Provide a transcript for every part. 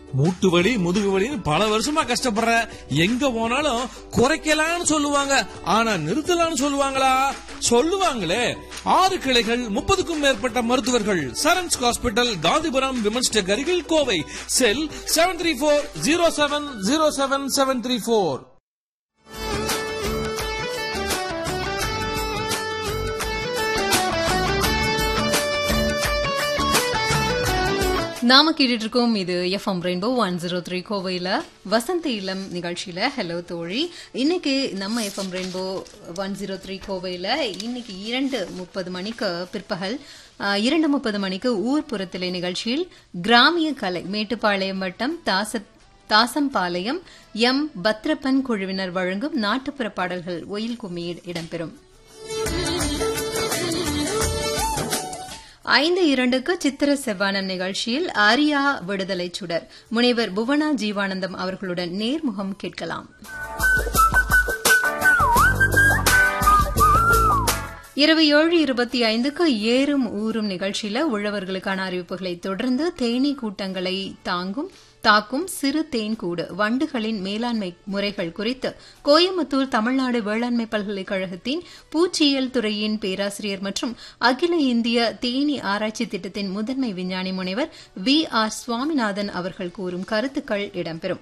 மூட்டு வலி முதுகு வலின்னு பல வருஷமா கஷ்டப்படுற எங்க போனாலும் குறைக்கலாம்னு சொல்லுவாங்க ஆனா நிறுத்தலாம்னு சொல்லுவாங்களா சொல்லுவாங்களே ஆறு கிளைகள் முப்பதுக்கும் மேற்பட்ட மருத்துவர்கள் Sarans hospital Gandhipuram women's tech அருகில் Kovai cell seven three four zero seven zero seven seven three four நாம கேட்டுட்டு இருக்கோம் இது FM rainbow one zero three கோவையில் வசந்த இளம் நிகழ்ச்சியில ஹலோ தோழி இன்னைக்கு நம்ம FM rainbow one zero three கோவையில் இன்னைக்கு இரண்டு முப்பது மணிக்கு பிற்பகல் ஆஹ், இரண்டு முப்பது மணிக்கு ஊர்ப்புறத்திலே நிகழ்ச்சியில் கிராமிய கலை மேட்டுப்பாளையம் வட்டம் தாச தாசம்பாளையம் எம் பத்ரப்பன் குழுவினர் வழங்கும் நாட்டுப்புற பாடல்கள் ஒயில் கும்மி இடம்பெறும் ஐந்து இரண்டுக்கு சித்திர செவ்வானம் நிகழ்ச்சியில் ஆரியா விடுதலை சுடர் முனைவர் புவனா ஜீவானந்தம் அவர்களுடன் நேர்முகம் கேட்கலாம் இரவு ஏழு இருபத்தி ஐந்துக்கு ஏறும் ஊறும் நிகழ்ச்சியில உழவர்களுக்கான அறிவிப்புகளை தொடர்ந்து தேனீ கூட்டங்களை தாங்கும் தாக்கும் சிறு தேன்கூடு வண்டுகளின் மேலாண்மை முறைகள் குறித்து கோயம்புத்தூர் தமிழ்நாடு வேளாண்மை பல்கலைக்கழகத்தின் பூச்சியியல் துறையின் பேராசிரியர் மற்றும் அகில இந்திய தேனி ஆராய்ச்சி திட்டத்தின் முதன்மை விஞ்ஞானி முனைவர் வி ஆர் சுவாமிநாதன் அவர்கள் கூறும் கருத்துக்கள் இடம்பெறும்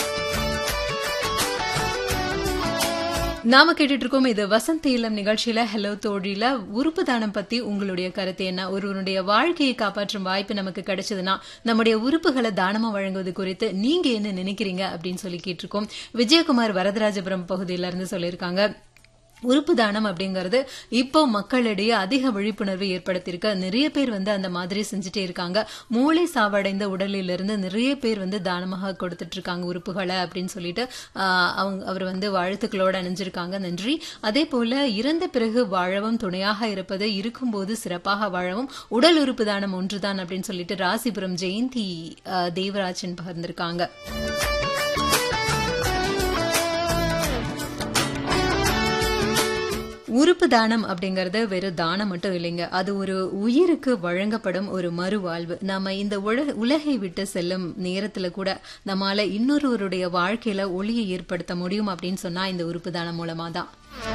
நாம கேட்டுட்டு இருக்கோம் இது வசந்த் இளம் நிகழ்ச்சியில ஹலோ தோழியில உறுப்பு தானம் பத்தி உங்களுடைய கருத்து என்ன ஒருவனுடைய வாழ்க்கையை காப்பாற்றும் வாய்ப்பு நமக்கு கிடைச்சதுன்னா நம்முடைய உறுப்புகளை தானமா வழங்குவது குறித்து நீங்க என்ன நினைக்கிறீங்க அப்படின்னு சொல்லி கேட்டிருக்கோம் விஜயகுமார் வரதராஜபுரம் பகுதியில இருந்து சொல்லியிருக்காங்க உறுப்பு தானம் அப்படிங்கறது இப்போ மக்களிடையே அதிக விழிப்புணர்வு ஏற்படுத்தியிருக்க நிறைய பேர் வந்து அந்த மாதிரி செஞ்சுட்டே இருக்காங்க மூளை சாவடைந்த உடலிலிருந்து நிறைய பேர் வந்து தானமாக கொடுத்துட்டு இருக்காங்க உறுப்புகளை அப்படின்னு சொல்லிட்டு ஆஹ், அவங்க அவர் வந்து வாழ்த்துக்களோட அணிஞ்சிருக்காங்க நன்றி அதே போல இறந்த பிறகு வாழவும் துணையாக இருப்பது இருக்கும்போது சிறப்பாக வாழவும் உடல் உறுப்பு தானம் ஒன்றுதான் அப்படின்னு சொல்லிட்டு ராசிபுரம் ஜெயந்தி ஆஹ், தேவராஜன் பகிர்ந்திருக்காங்க உறுப்பு தானம் அப்படிங்கறது வெறும் தானம் மட்டும் இல்லைங்க அது ஒரு உயிருக்கு வழங்கப்படும் ஒரு மறுவாழ்வு நாம இந்த உலக உலகை விட்டு செல்லும் நேரத்துல கூட நம்மால இன்னொருவருடைய வாழ்க்கையில ஒளியை ஏற்படுத்த முடியும் அப்படின்னு சொன்னா இந்த உறுப்பு தானம் மூலமா தான்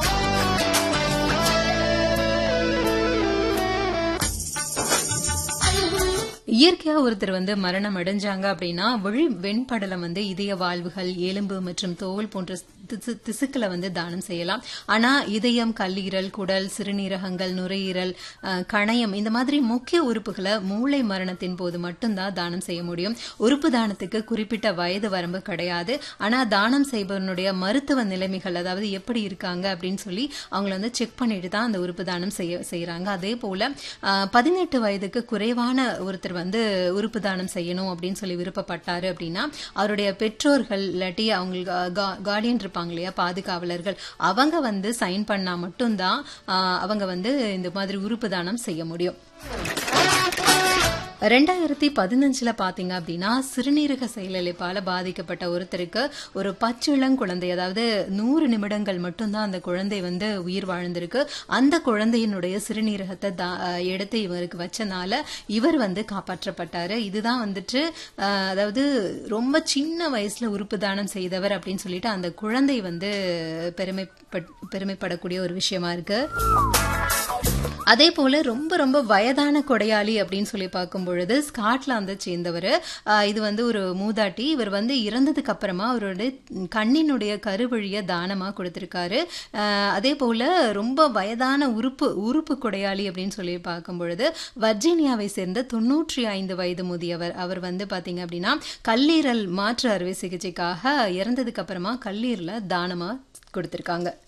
இயற்கையா ஒருத்தர் வந்து மரணம் அடைஞ்சாங்க அப்படின்னா விழி வெண்படலம் வந்து இதய வாழ்வுகள் எலும்பு மற்றும் தோல் போன்ற திசு- திசுக்களை வந்து தானம் செய்யலாம் ஆனா இதயம் கல்லீரல் குடல் சிறுநீரகங்கள் நுரையீரல் அஹ், கணையம் இந்த மாதிரி முக்கிய உறுப்புகளை மூளை மரணத்தின் போது மட்டும்தான் தானம் செய்ய முடியும் உறுப்பு தானத்துக்கு குறிப்பிட்ட வயது வரம்பு கிடையாது ஆனா தானம் செய்பவனுடைய மருத்துவ நிலைமைகள் அதாவது எப்படி இருக்காங்க அப்படின்னு சொல்லி அவங்கள வந்து செக் பண்ணிட்டு தான் அந்த உறுப்பு தானம் செய்ய செய்யறாங்க அதே போல அஹ், பதினெட்டு வயதுக்கு குறைவான ஒருத்தர் வந்து உறுப்பு தானம் செய்யணும் அப்படின்னு சொல்லி விருப்பப்பட்டாரு அப்படின்னா அவருடைய பெற்றோர்கள் இல்லாட்டி அவங்களுக்கு கார்டியன் இருப்பாங்க இல்லையா பாதுகாவலர்கள் அவங்க வந்து சைன் பண்ணா மட்டும்தான் ஆஹ், அவங்க வந்து இந்த மாதிரி உறுப்பு தானம் செய்ய முடியும் ரெண்டாயிரத்தி பதினஞ்சுல பாத்தீங்க அப்படின்னா சிறுநீரக செயலிழப்பால பாதிக்கப்பட்ட ஒருத்தருக்கு ஒரு பச்சிளங்குழந்தை அதாவது நூறு நிமிடங்கள் மட்டும்தான் அந்த குழந்தை வந்து உயிர் வாழ்ந்திருக்கு அந்த குழந்தையினுடைய சிறுநீரகத்தை தா- அஹ் எடுத்து இவருக்கு வச்சனால இவர் வந்து காப்பாற்றப்பட்டாரு இதுதான் வந்துட்டு அஹ், அதாவது ரொம்ப சின்ன வயசுல உறுப்பு தானம் செய்தவர் அப்படின்னு சொல்லிட்டு அந்த குழந்தை வந்து பெருமை பெருமைப்படக்கூடிய ஒரு விஷயமா இருக்கு அதே போல ரொம்ப ரொம்ப வயதான கொடையாளி அப்படின்னு சொல்லி பார்க்கும் பொழுது ஸ்காட்லாந்தை சேர்ந்தவர் இது வந்து ஒரு மூதாட்டி இவர் வந்து இறந்ததுக்கு அப்புறமா அவருடைய கண்ணினுடைய கருவழிய தானமா கொடுத்திருக்காரு ஆஹ் அதே போல ரொம்ப வயதான உறுப்பு உறுப்பு கொடையாளி அப்படின்னு சொல்லி பார்க்கும் பொழுது வர்ஜீனியாவை சேர்ந்த தொன்னூற்றி ஐந்து வயது முதியவர் அவர் வந்து பாத்தீங்க அப்படின்னா கல்லீரல் மாற்று அறுவை சிகிச்சைக்காக இறந்ததுக்கு அப்புறமா கல்லீரல தானமா கொடுத்திருக்காங்க